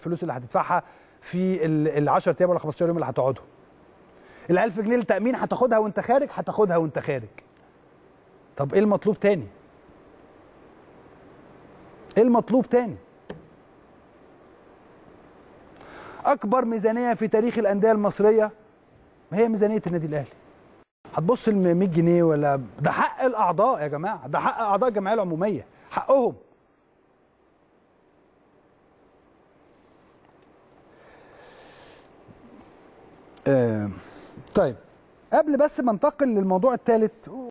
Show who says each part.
Speaker 1: الفلوس اللي هتدفعها في ال 10 ايام ولا 15 يوم اللي هتقعدهم ال 1000 جنيه التامين هتاخدها وانت خارج هتاخدها وانت خارج طب ايه المطلوب تاني ايه المطلوب تاني اكبر ميزانيه في تاريخ الانديه المصريه هي ميزانيه النادي الاهلي هتبص ل 100 جنيه ولا ده حق الاعضاء يا جماعه ده حق اعضاء الجمعيه العموميه حقهم آه طيب قبل بس ما انتقل للموضوع الثالث